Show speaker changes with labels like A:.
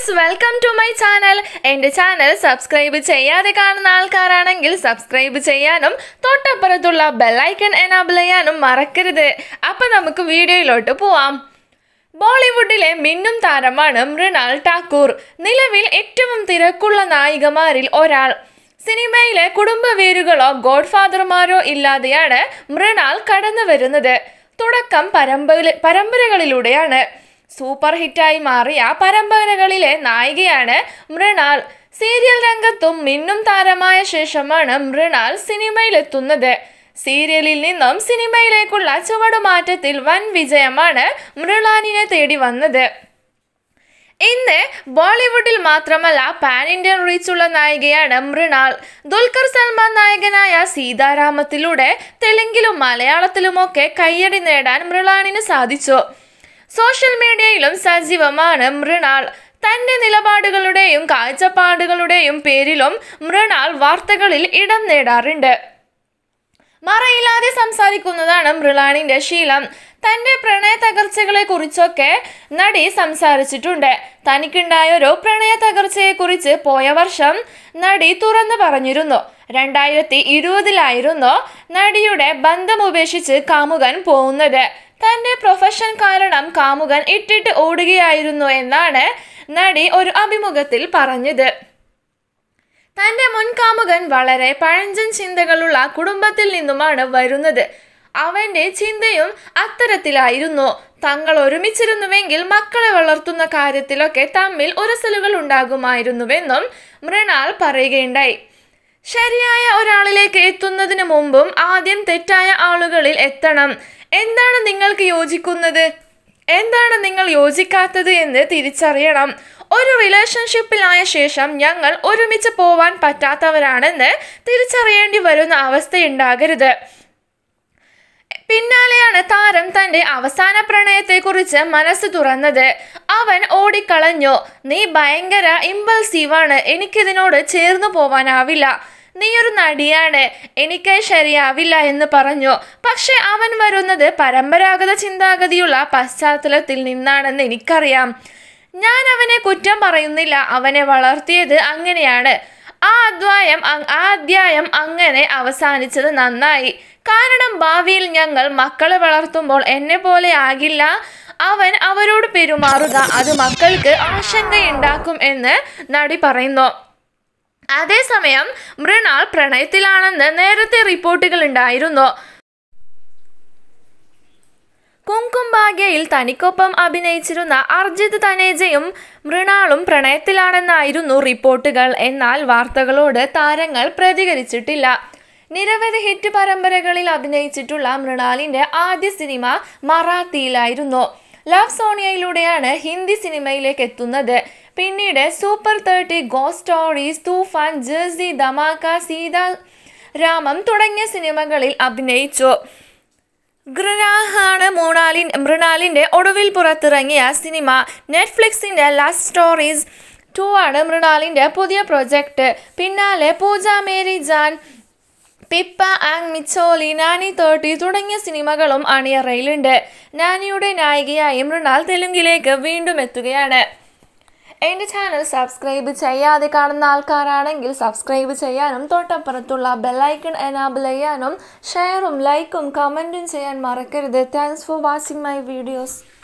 A: friends welcome to my channel എൻ്റെ channel subscribe ചെയ്യാതെ കാണുന്ന ആൾക്കാരാണെങ്കിൽ സബ്സ്ക്രൈബ് ചെയ്യാനും തൊട്ടപ്പുറത്തുള്ള ബെല്ലൈക്കൺ എനാബിൾ ചെയ്യാനും മറക്കരുത് അപ്പം നമുക്ക് വീഡിയോയിലോട്ട് പോവാം ബോളിവുഡിലെ മിന്നും താരമാണ് മൃണാൾ ഠാക്കൂർ നിലവിൽ ഏറ്റവും തിരക്കുള്ള നായികമാരിൽ ഒരാൾ സിനിമയിലെ കുടുംബ വേരുകളോ ഗോഡ് ഫാദർമാരോ ഇല്ലാതെയാണ് മൃണാൾ കടന്നു വരുന്നത് തുടക്കം പരമ്പര പരമ്പരകളിലൂടെയാണ് സൂപ്പർ ഹിറ്റായി മാറിയ പരമ്പരകളിലെ നായികയാണ് മൃണാൾ സീരിയൽ രംഗത്തും മിന്നും താരമായ ശേഷമാണ് മൃണാൾ സിനിമയിലെത്തുന്നത് സീരിയലിൽ നിന്നും സിനിമയിലേക്കുള്ള ചുവടുമാറ്റത്തിൽ വൻ വിജയമാണ് മൃണാലിനെ തേടി വന്നത് ഇന്ന് ബോളിവുഡിൽ മാത്രമല്ല പാൻ ഇന്ത്യൻ റീച്ചുള്ള നായികയാണ് മൃണാൾ ദുൽഖർ സൽമാൻ നായകനായ സീതാരാമത്തിലൂടെ തെലുങ്കിലും മലയാളത്തിലുമൊക്കെ കയ്യടി നേടാൻ മൃണാളിന് സാധിച്ചു സോഷ്യൽ മീഡിയയിലും സജീവമാണ് മൃണാൾ തന്റെ നിലപാടുകളുടെയും കാഴ്ചപ്പാടുകളുടെയും പേരിലും മൃണാൾ വാർത്തകളിൽ ഇടം നേടാറുണ്ട് മറയില്ലാതെ സംസാരിക്കുന്നതാണ് മൃളാണിന്റെ ശീലം തന്റെ പ്രണയ തകർച്ചകളെ കുറിച്ചൊക്കെ നടി സംസാരിച്ചിട്ടുണ്ട് തനിക്കുണ്ടായ ഒരു പ്രണയ തകർച്ചയെ കുറിച്ച് പോയ വർഷം നടി തുറന്നു പറഞ്ഞിരുന്നു രണ്ടായിരത്തി ഇരുപതിലായിരുന്നു നടിയുടെ ബന്ധം ഉപേക്ഷിച്ച് കാമുകൻ പോകുന്നത് തന്റെ പ്രൊഫഷൻ കാരണം കാമുകൻ ഇട്ടിട്ട് ഓടുകയായിരുന്നു എന്നാണ് നടി ഒരു അഭിമുഖത്തിൽ പറഞ്ഞത് തന്റെ മുൻകാമുകൻ വളരെ പഴഞ്ചൻ ചിന്തകളുള്ള കുടുംബത്തിൽ നിന്നുമാണ് വരുന്നത് അവന്റെ ചിന്തയും അത്തരത്തിലായിരുന്നു തങ്ങൾ ഒരുമിച്ചിരുന്നുവെങ്കിൽ മക്കളെ വളർത്തുന്ന കാര്യത്തിലൊക്കെ തമ്മിൽ ഉരസലുകൾ ഉണ്ടാകുമായിരുന്നുവെന്നും മൃണാൾ പറയുകയുണ്ടായി ശരിയായ ഒരാളിലേക്ക് എത്തുന്നതിന് മുമ്പും ആദ്യം തെറ്റായ ആളുകളിൽ എത്തണം എന്താണ് നിങ്ങൾക്ക് യോജിക്കുന്നത് എന്താണ് നിങ്ങൾ യോജിക്കാത്തത് എന്ന് തിരിച്ചറിയണം ഒരു റിലേഷൻഷിപ്പിലായ ശേഷം ഞങ്ങൾ ഒരുമിച്ച് പോവാൻ പറ്റാത്തവരാണെന്ന് തിരിച്ചറിയേണ്ടി വരുന്ന അവസ്ഥയുണ്ടാകരുത് പിന്നാലെയാണ് താരം തന്റെ അവസാന പ്രണയത്തെക്കുറിച്ച് മനസ്സ് തുറന്നത് അവൻ ഓടിക്കളഞ്ഞു നീ ഭയങ്കര ഇമ്പൾസീവാണ് എനിക്കിതിനോട് ചേർന്നു പോവാനാവില്ല നീ ഒരു നടിയാണ് എനിക്ക് ശരിയാവില്ല എന്ന് പറഞ്ഞു പക്ഷെ അവൻ വരുന്നത് പരമ്പരാഗത ചിന്താഗതിയുള്ള പശ്ചാത്തലത്തിൽ നിന്നാണെന്ന് എനിക്കറിയാം ഞാൻ അവനെ കുറ്റം പറയുന്നില്ല അവനെ വളർത്തിയത് അങ്ങനെയാണ് ആ അധ്യായം ആ അധ്യായം അങ്ങനെ അവസാനിച്ചത് നന്നായി കാരണം ഭാവിയിൽ ഞങ്ങൾ മക്കളെ വളർത്തുമ്പോൾ എന്നെ പോലെ ആകില്ല അവൻ അവരോട് പെരുമാറുക അത് മക്കൾക്ക് ആശങ്കയുണ്ടാക്കും എന്ന് നടി പറയുന്നു അതേസമയം മൃണാൾ പ്രണയത്തിലാണെന്ന് നേരത്തെ റിപ്പോർട്ടുകൾ ഉണ്ടായിരുന്നു കുങ്കും ഭാഗ്യയിൽ തനിക്കൊപ്പം അഭിനയിച്ചിരുന്ന അർജിത് തനേജയും മൃണാളും പ്രണയത്തിലാണെന്നായിരുന്നു റിപ്പോർട്ടുകൾ എന്നാൽ വാർത്തകളോട് താരങ്ങൾ പ്രതികരിച്ചിട്ടില്ല നിരവധി ഹിറ്റ് പരമ്പരകളിൽ അഭിനയിച്ചിട്ടുള്ള മൃണാലിന്റെ ആദ്യ സിനിമ മറാത്തിയിലായിരുന്നു ലവ് സോണിയയിലൂടെയാണ് ഹിന്ദി സിനിമയിലേക്ക് എത്തുന്നത് പിന്നീട് സൂപ്പർ തേർട്ടി ഗോ സ്റ്റോറീസ് തൂഫാൻ ജേഴ്സി ധമാക്ക സീത രാമം തുടങ്ങിയ സിനിമകളിൽ അഭിനയിച്ചു ഗ്രഹാണ് മൃണാലിൻ മൃണാലിൻ്റെ ഒടുവിൽ പുറത്തിറങ്ങിയ സിനിമ നെറ്റ്ഫ്ലിക്സിൻ്റെ ലാസ്റ്റ് സ്റ്റോറീസ് ടു ആണ് മൃണാലിൻ്റെ പുതിയ പ്രൊജക്റ്റ് പിന്നാലെ പൂജ മേരി ജാൻ പിപ്പ ആങ് മിച്ചോലി നാനി തേർട്ടി തുടങ്ങിയ സിനിമകളും അണിയറയിലുണ്ട് നാനിയുടെ നായികയായി മൃണാൽ തെലുങ്കിലേക്ക് വീണ്ടും എത്തുകയാണ് എൻ്റെ ചാനൽ സബ്സ്ക്രൈബ് ചെയ്യാതെ കാണുന്ന ആൾക്കാരാണെങ്കിൽ സബ്സ്ക്രൈബ് ചെയ്യാനും തൊട്ടപ്പുറത്തുള്ള ബെല്ലൈക്കൺ എനാബിൾ ചെയ്യാനും ഷെയറും ലൈക്കും കമൻറ്റും ചെയ്യാൻ മറക്കരുത് thanks for watching my videos